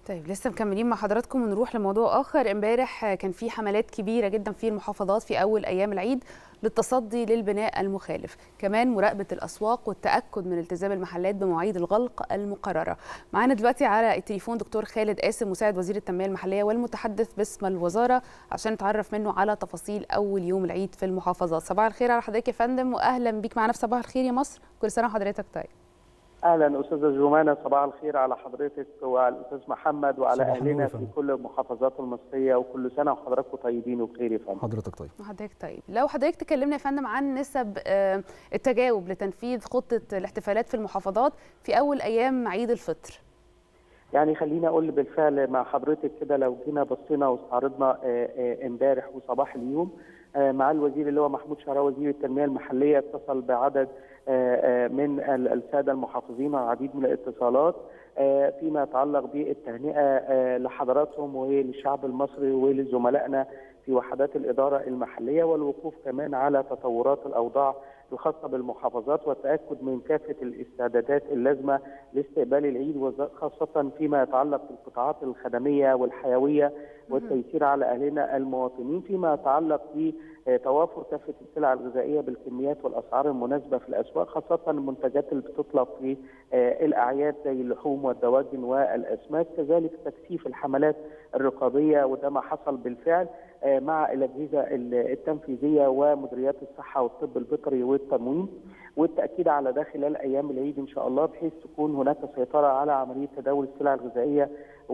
طيب لسه مكملين مع حضراتكم ونروح لموضوع اخر امبارح كان في حملات كبيره جدا في المحافظات في اول ايام العيد للتصدي للبناء المخالف كمان مراقبه الاسواق والتاكد من التزام المحلات بمواعيد الغلق المقرره معانا دلوقتي على التليفون دكتور خالد قاسم مساعد وزير التنميه المحليه والمتحدث باسم الوزاره عشان نتعرف منه على تفاصيل اول يوم العيد في المحافظات صباح الخير على حضرتك يا فندم واهلا بيك معانا في صباح الخير يا مصر كل سنه وحضرتك طيب اهلا استاذه جمانه صباح الخير على حضرتك وعلى الاستاذ محمد وعلى اهلنا في كل المحافظات المصريه وكل سنه وحضراتكم طيبين وبخير يا فندم حضرتك طيب حضرتك طيب لو حضرتك تكلمنا يا فندم عن نسب التجاوب لتنفيذ خطه الاحتفالات في المحافظات في اول ايام عيد الفطر يعني خليني اقول بالفعل مع حضرتك كده لو جينا بصينا واستعرضنا امبارح وصباح اليوم مع الوزير اللي هو محمود شعراوي وزير التنميه المحليه اتصل بعدد من الساده المحافظين والعديد من الاتصالات فيما يتعلق بالتهنئه لحضراتهم وللشعب المصري ولزملائنا في وحدات الاداره المحليه والوقوف كمان على تطورات الاوضاع الخاصه بالمحافظات والتاكد من كافه الاستعدادات اللازمه لاستقبال العيد وخاصه فيما يتعلق بالقطاعات الخدميه والحيويه والتيسير على اهلنا المواطنين فيما يتعلق بتوافر كافه السلع الغذائيه بالكميات والاسعار المناسبه في الاسواق خاصه المنتجات اللي بتطلب في الاعياد زي اللحوم والدواجن والاسماك كذلك تكثيف الحملات الرقابيه وده ما حصل بالفعل مع الاجهزه التنفيذيه ومديريات الصحه والطب البيطري والتموين والتاكيد على ده خلال ايام العيد ان شاء الله بحيث تكون هناك سيطره على عمليه تداول السلع الغذائيه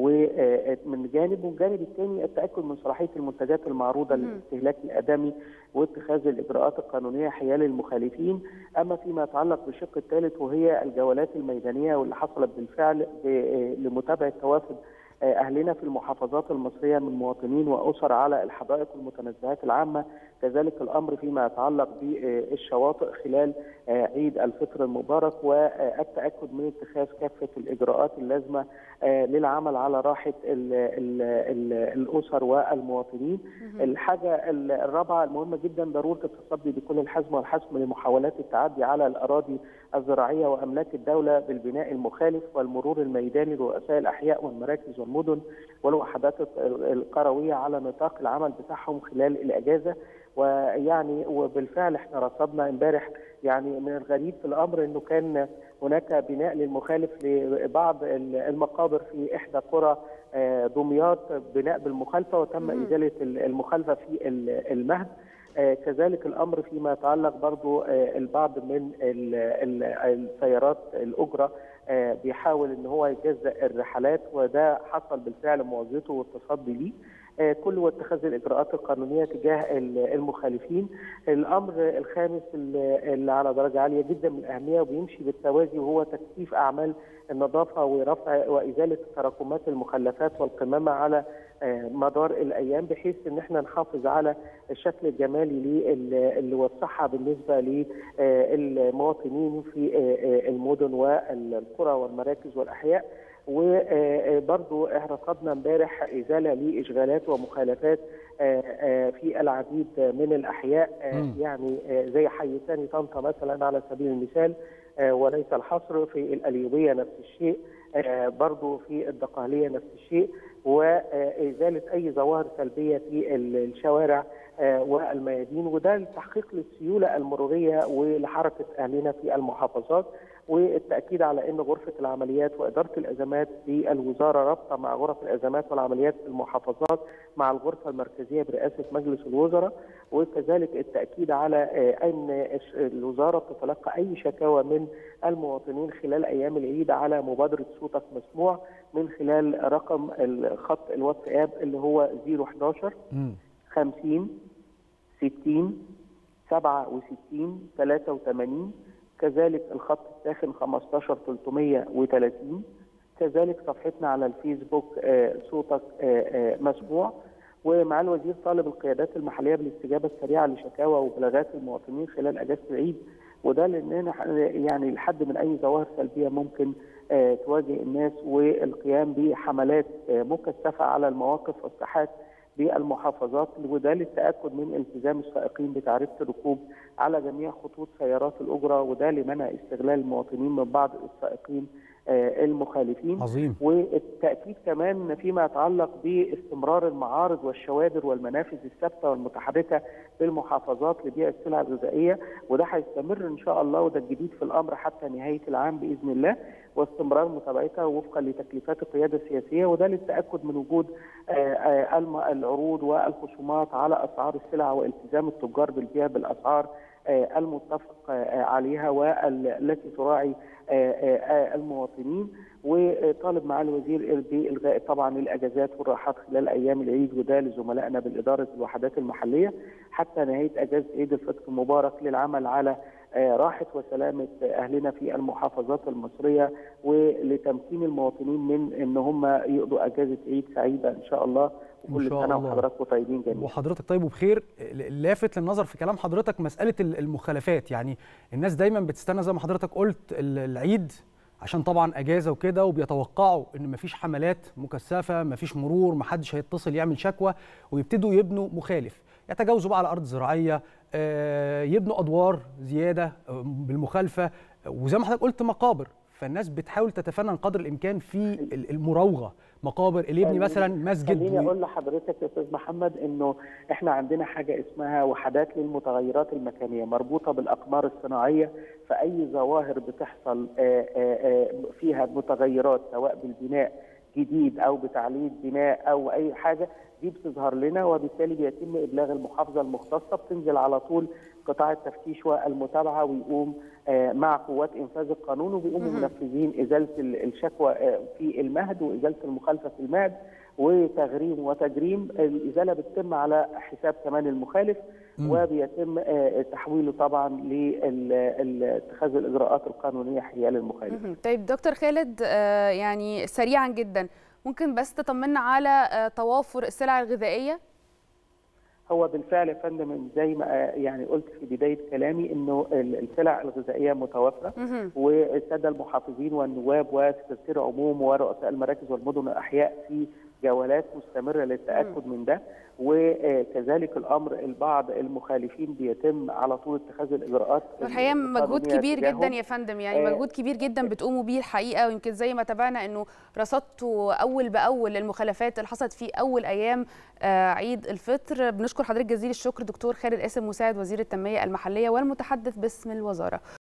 ومن جانب والجانب الثاني التاكد من صلاحيه المنتجات المعروضه للاستهلاك الادمي واتخاذ الاجراءات القانونيه حيال المخالفين اما فيما يتعلق بالشق الثالث وهي الجولات الميدانيه واللي حصلت بالفعل لمتابعه توافد اهلنا في المحافظات المصريه من مواطنين واسر على الحدائق والمتنزهات العامه كذلك الامر فيما يتعلق بالشواطئ خلال عيد الفطر المبارك والتاكد من اتخاذ كافه الاجراءات اللازمه للعمل على راحه ال ال ال الاسر والمواطنين. الحاجه الرابعه المهمه جدا ضروره التصدي بكل الحزم والحسم لمحاولات التعدي على الاراضي الزراعيه واملاك الدوله بالبناء المخالف والمرور الميداني لرؤساء الاحياء والمراكز والمدن والوحدات القرويه على نطاق العمل بتاعهم خلال الاجازه ويعني وبالفعل احنا رصدنا امبارح يعني من الغريب في الامر انه كان هناك بناء للمخالف لبعض المقابر في احدى قرى دمياط بناء بالمخالفه وتم ازاله المخالفه في المهد كذلك الامر فيما يتعلق برضو البعض من السيارات الاجره بيحاول ان هو يجزأ الرحلات وده حصل بالفعل مواجهته والتصدي ليه كل واتخاذ الاجراءات القانونيه تجاه المخالفين. الامر الخامس اللي على درجه عاليه جدا من الاهميه وبيمشي بالتوازي وهو تكثيف اعمال النظافه ورفع وازاله تراكمات المخلفات والقمامه على مدار الايام بحيث ان احنا نحافظ على الشكل الجمالي اللي والصحه بالنسبه للمواطنين في المدن والقرى والمراكز والاحياء وبرضو رصدنا امبارح ازاله لاشغالات ومخالفات في العديد من الاحياء يعني زي حي ثاني طنطا مثلا على سبيل المثال وليس الحصر في الأليوبية نفس الشيء برضو في الدقهلية نفس الشيء وإزالة أي ظواهر سلبية في الشوارع والميادين وده لتحقيق للسيولة المرورية ولحركة أهلنا في المحافظات والتأكيد على أن غرفة العمليات وإدارة الأزمات في الوزارة رابطة مع غرف الأزمات والعمليات في المحافظات مع الغرفة المركزية برئاسة مجلس الوزراء وكذلك التأكيد على أن الوزارة تتلقى أي شكاوى من المواطنين خلال أيام العيد على مبادرة صوتك مسموع من خلال رقم الخط الواتساب اللي هو 011 50 60 67 83 كذلك الخط الساخن 15 330 كذلك صفحتنا على الفيسبوك صوتك مسموع ومع الوزير طالب القيادات المحليه بالاستجابه السريعه لشكاوى وبلاغات المواطنين خلال اجازه العيد وده لاننا يعني الحد من اي ظواهر سلبيه ممكن تواجه الناس والقيام بحملات مكثفه على المواقف والساحات بالمحافظات وده للتاكد من التزام السائقين بتعرفه الركوب على جميع خطوط سيارات الاجره وده لمنع استغلال المواطنين من بعض السائقين المخالفين عظيم والتاكيد كمان فيما يتعلق باستمرار المعارض والشوادر والمنافذ الثابته والمتحركه بالمحافظات لبيع السلع الغذائيه وده هيستمر ان شاء الله وده الجديد في الامر حتى نهايه العام باذن الله واستمرار متابعتها وفقا لتكليفات القياده السياسيه وده للتاكد من وجود العروض والخصومات على اسعار السلع والتزام التجار بالبيع بالاسعار المتفق عليها والتي تراعي المواطنين وطالب معالي الوزير بالغاء طبعا الاجازات والراحات خلال ايام العيد وده لزملائنا بالاداره الوحدات المحليه حتى نهايه اجازه عيد الفطر المبارك للعمل على راحه وسلامه اهلنا في المحافظات المصريه ولتمكين المواطنين من ان هم يقضوا اجازه عيد سعيده ان شاء الله وكل سنه وحضراتكم طيبين جميعا وحضرتك طيب وبخير لافت للنظر في كلام حضرتك مساله المخالفات يعني الناس دايما بتستنى زي ما حضرتك قلت العيد عشان طبعا اجازه وكده وبيتوقعوا ان مفيش حملات مكثفه مفيش مرور محدش هيتصل يعمل شكوى ويبتدوا يبنوا مخالف يتجاوزوا بقى على ارض زراعيه يبنوا ادوار زياده بالمخالفه وزي ما حضرتك قلت مقابر فالناس بتحاول تتفنن قدر الامكان في المراوغه مقابر اللي يبني مثلا مسجد خليني اقول لحضرتك يا استاذ محمد انه احنا عندنا حاجه اسمها وحدات للمتغيرات المكانيه مربوطه بالاقمار الصناعيه فاي ظواهر بتحصل فيها متغيرات سواء بالبناء جديد او بتعليق بناء او اي حاجه دي بتظهر لنا وبالتالي بيتم ابلاغ المحافظه المختصه بتنزل على طول قطاع التفتيش والمتابعه ويقوم مع قوات انفاذ القانون وبيقوموا منفذين ازاله الشكوى في المهد وازاله المخالفه في المهد وتغريم وتجريم الازاله بتتم على حساب كمان المخالف وبيتم تحويله طبعا لاتخاذ الاجراءات القانونيه حيال المخالف. طيب دكتور خالد يعني سريعا جدا ممكن بس تطمنا على توافر السلع الغذائيه هو بالفعل يا فندم زي ما يعني قلت في بدايه كلامي انه السلع الغذائيه متوفره والساده المحافظين والنواب وسكرتير عموم ورؤساء المراكز والمدن والاحياء في جولات مستمره للتاكد من ده وكذلك الامر البعض المخالفين بيتم على طول اتخاذ الاجراءات الحقيقه مجهود كبير جدا يا فندم يعني مجهود كبير جدا بتقوموا بيه الحقيقه ويمكن زي ما تابعنا انه رصدتوا اول باول المخالفات اللي حصلت في اول ايام عيد الفطر بنشكر حضرتك جزيل الشكر دكتور خالد قاسم مساعد وزير التنميه المحليه والمتحدث باسم الوزاره